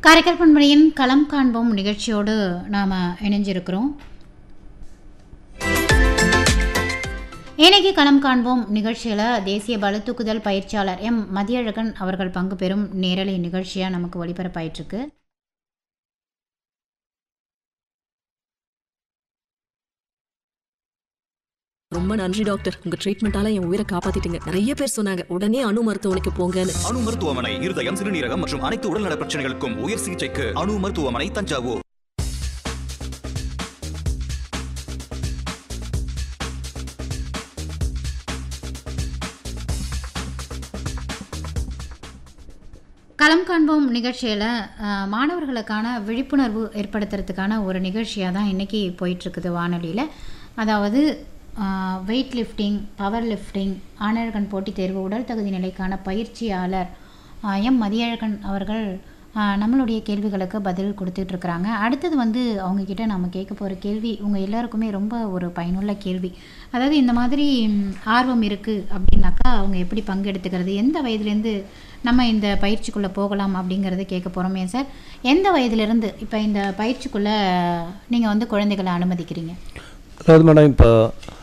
காரைக்கால் பண்பலையின் களம் காண்போம் நிகழ்ச்சியோடு நாம் இணைஞ்சிருக்கிறோம் இன்னைக்கு களம் காண்போம் நிகழ்ச்சியில் தேசிய பளுதூக்குதல் பயிற்சியாளர் எம் மதியழகன் அவர்கள் பங்கு பெறும் நேரலை நிகழ்ச்சியாக நமக்கு ஒளிபரப்பாயிட்டிருக்கு ரொம்ப நன்றி டாக்டர் உங்க ட்ரீட்மெண்டால என் உயிரை காப்பாத்திட்டீங்க நிறைய பேர் சொன்னாங்க உடனே அணு மருத்துவமனைக்கு போங்கன்னு அணு மருத்துவமனை இருதயம் சிறுநீரகம் மற்றும் அனைத்து உடல்நல பிரச்சனைகளுக்கும் உயர் சிகிச்சைக்கு அணு மருத்துவமனை தஞ்சாவூர் களம் காண்போம் நிகழ்ச்சியில் அஹ், மாணவர்களுக்கான விழிப்புணர்வு ஏற்படுத்துறதுக்கான ஒரு நிகழ்ச்சியாக தான் இன்றைக்கி போயிட்டுருக்குது வானொலியில் அதாவது வெயிட் லிஃப்டிங் பவர் லிஃப்டிங் ஆணழகன் போட்டித் தேர்வு உடல் தகுதி நிலைக்கான பயிற்சியாளர் அஹ், எம் மதியழகன் அவர்கள் அஹ், நம்மளுடைய கேள்விகளுக்கு பதில் கொடுத்துட்ருக்குறாங்க அடுத்தது வந்து அவங்கக்கிட்ட நம்ம கேட்க போகிற கேள்வி உங்கள் எல்லாருக்குமே ரொம்ப ஒரு பயனுள்ள கேள்வி அதாவது இந்த மாதிரி ம், ஆர்வம் இருக்குது அப்படின்னாக்கா அவங்க எப்படி பங்கெடுத்துக்கிறது எந்த வயதுலேருந்து நம்ம இந்த பயிற்சிக்குள்ளே போகலாம் அப்படிங்கிறத கேட்க போகிறோமே சார் எந்த வயதிலிருந்து இப்போ இந்த பயிற்சிக்குள்ளே நீங்கள் வந்து குழந்தைகளை அனுமதிக்கிறீங்க அதாவது மேடம் இப்போ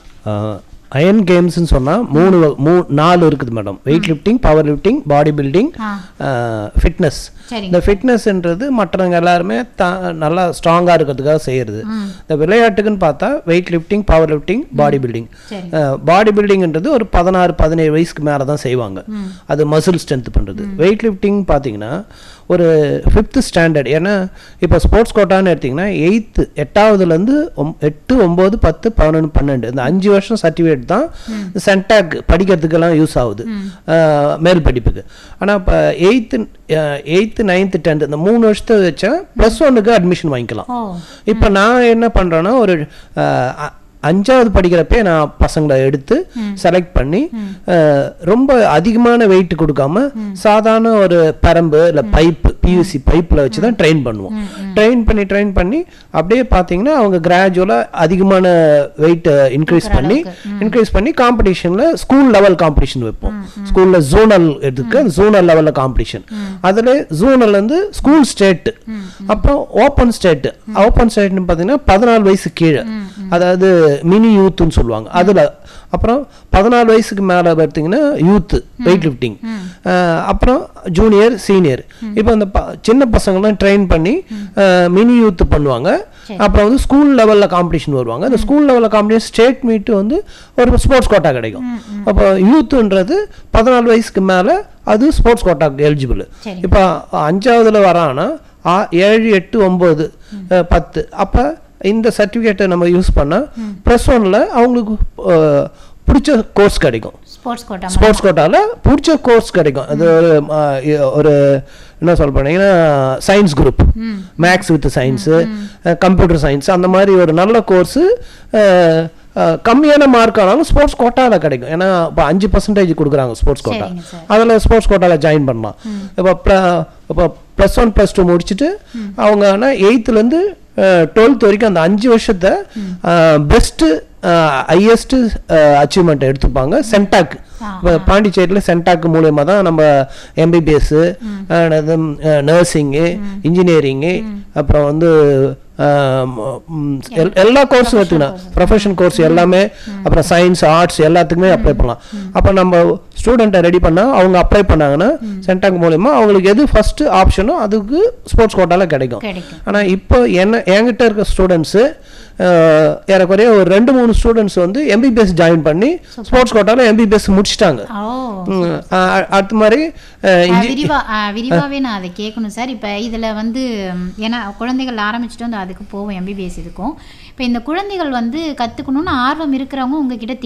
அயன் கேம்ஸ்னு சொன்னால் மூணு வ- மூ நாலு இருக்குது madam weight lifting power lifting body building ah fitness சரிங்க இந்த ஃபிட்னஸ்ன்றது மற்றவங்க எல்லாருமே த நல்லா ஸ்ட்ராங்காக இருக்கிறதுக்காக செய்கிறது இந்த விளையாட்டுக்குன்னு பார்த்தா weight lifting power lifting body building சரி பாடி பில்டிங்ன்றது ஒரு பதினாறு பதினேழு வயசுக்கு மேலே தான் செய்வாங்க அது மசில் ஸ்ட்ரென்த் பண்ணுறது வெயிட் லிஃப்டிங் பார்த்தீங்கன்னா ஒரு ஃபிஃப்த்து ஸ்டாண்டர்ட் ஏன்னா இப்போ ஸ்போர்ட்ஸ் கோட்டான்னு எடுத்திங்கன்னா எயித்து எட்டாவதுலேருந்து ஒம் எட்டு ஒம்பது பத்து பதினொன்று பன்னெண்டு இந்த அஞ்சு வருஷம் சர்டிஃபிகேட் தான் சென்டாக் படிக்கிறதுக்கெல்லாம் யூஸ் ஆகுது அஹ், மேல் படிப்புக்கு ஆனால் இப்போ எயித்து எயித்து நைன்த்து டென்த்து இந்த மூணு வருஷத்தை வச்சா ப்ளஸ் ஒன்னுக்கு அட்மிஷன் வாங்கிக்கலாம் ஓ இப்போ நான் என்ன பண்ணுறேன்னா ஒரு அஹ், அ- அஞ்சாவது படிக்கிறப்பே நான் பசங்களை எடுத்து செலக்ட் பண்ணி அஹ், ரொம்ப அதிகமான வெயிட் கொடுக்காம சாதாரண ஒரு பரம்பு இல்லை பைப்பு பியூசி பைப்பில் வச்சு தான் ட்ரெயின் பண்ணுவோம் ட்ரெயின் பண்ணி ட்ரெயின் பண்ணி அப்படியே பார்த்தீங்கன்னா அவங்க கிராஜுவலாக அதிகமான வெயிட்டை இன்க்ரீஸ் பண்ணி இன்க்ரீஸ் பண்ணி காம்படிஷனில் ஸ்கூல் லெவல் காம்படிஷன் வைப்போம் ஸ்கூலில் ஜோனல் எடுத்துக்க ஜோனல் லெவலில் காம்படிஷன் அதில் ஜோனல்லேருந்து ஸ்கூல் ஸ்டேட்டு அப்புறம் ஓப்பன் ஸ்டேட்டு ஓப்பன் ஸ்டேட்னு பார்த்தீங்கன்னா பதினாலு வயசு கீழே அதாவது மினி யூத்துன்னு சொல்லுவாங்க அதில் அப்புறம் பதினாலு வயசுக்கு மேலே பார்த்தீங்கன்னா யூத்து வெயிட் லிஃப்டிங் அப்புறம் ஜூனியர் சீனியர் இப்போ அந்த ப- சின்ன பசங்களாம் ட்ரெயின் பண்ணி மினி யூத்து பண்ணுவாங்க அப்புறம் வந்து ஸ்கூல் லெவலில் காம்படிஷன் வருவாங்க அந்த ஸ்கூல் லெவலில் காம்படிஷன் ஸ்டேட் மீட்டு வந்து ஒரு ஸ்போர்ட்ஸ் கோட்டா கிடைக்கும் அப்போ யூத்துன்றது பதினாலு வயசுக்கு மேலே அது ஸ்போர்ட்ஸ் கோட்டாக்கு எலிஜிபிள் சரி. இப்போ அஞ்சாவதுல வரான்னா ஆ- ஏழு எட்டு ஒம்பது பத்து அப்போ இந்த சர்டிஃபிகேட்டை நம்ம யூஸ் பண்ணால் ப்ளஸ் ஒனில் அவங்களுக்கு அஹ், பிடிச்ச கோர்ஸ் கிடைக்கும் ஸ்போர்ட்ஸ் கோட்டா ஸ்போர்ட்ஸ் கோட்டாவில் பிடிச்ச கோர்ஸ் கிடைக்கும் அது ஒரு அஹ், இ- ஒரு என்ன சொல்ல போனீங்கன்னா science group maths with science computer science அந்த மாதிரி ஒரு நல்ல கோர்ஸு கம்மியான மார்க் ஆனாலும் ஸ்போர்ட்ஸ் கோட்டாவில் கிடைக்கும் ஏன்னா இப்போ அஞ்சு பர்சன்டேஜ் கொடுக்குறாங்க ஸ்போர்ட்ஸ் கோட்டா சரிங்க சார். அதில் ஸ்போர்ட்ஸ் கோட்டாவில் ஜாயின் பண்ணலாம் இப்போ ப்ள- இப்போ ப்ளஸ் ஒன் ப்ளஸ் டூ முடிச்சுட்டு அவங்க ஆனால் எயித்துலேருந்து டுவெல்த் வரைக்கும் அந்த அஞ்சு வருஷத்தை பெஸ்ட்டு ஹையஸ்ட் அச்சீவ்மெண்ட் எடுத்துப்பாங்க சென்டாக் இப்போ பாண்டிச்சேரியில் சென்டாக் மூலயமா தான் நம்ம எம்பிபிஎஸ்ஸு நர்சிங்கு இன்ஜினியரிங்கு அப்புறம் வந்து ஆஹ் ம், எல்- எல்லா கோர்ஸும் எடுத்துக்கலாம் ப்ரொஃபஷன் கோர்ஸ் எல்லாமே அப்புறம் சயின்ஸ் ஆர்ட்ஸ் எல்லாத்துக்குமே அப்ளை பண்ணலாம் அப்போ நம்ம ஸ்டூடெண்ட்டை ரெடி பண்ணால் அவங்க அப்ளை பண்ணாங்கன்னா சென்டாக் மூலயமா அவங்களுக்கு எது ஃபர்ஸ்ட் ஆப்ஷனோ அதுக்கு ஸ்போர்ட்ஸ் கோட்டாவில் கிடைக்கும் கிடைக்கும் ஆனால் இப்போ என்ன என்கிட்ட இருக்க ஸ்டூடெண்ட்ஸு ஏறக்குறைய ஒரு ரெண்டு மூணு ஸ்டூடெண்ட்ஸ் வந்து எம்பிபிஎஸ் ஜாயின் பண்ணி ஸ்போர்ட்ஸ் கோட்டாவில் எம்பிபிஎஸ் முடிச்சிட்டாங்க ஓ ம், அ- அடுத்த மாதிரி அஹ், ஆ, இன்ஜி விரிவா ஆ, விரிவாவே நான் அதை கேட்கணும் சார் இப்போ இதில் வந்து ம், ஏன்னா குழந்தைகள் ஆரம்பிச்சுட்டு வந்து அதுக்கு போவோம் எம்பிபிஎஸ் இதுக்கும் இப்போ இந்த குழந்தைகள் வந்து கற்றுக்கணும்னு ஆர்வம் இருக்கிறவங்க உங்ககிட்ட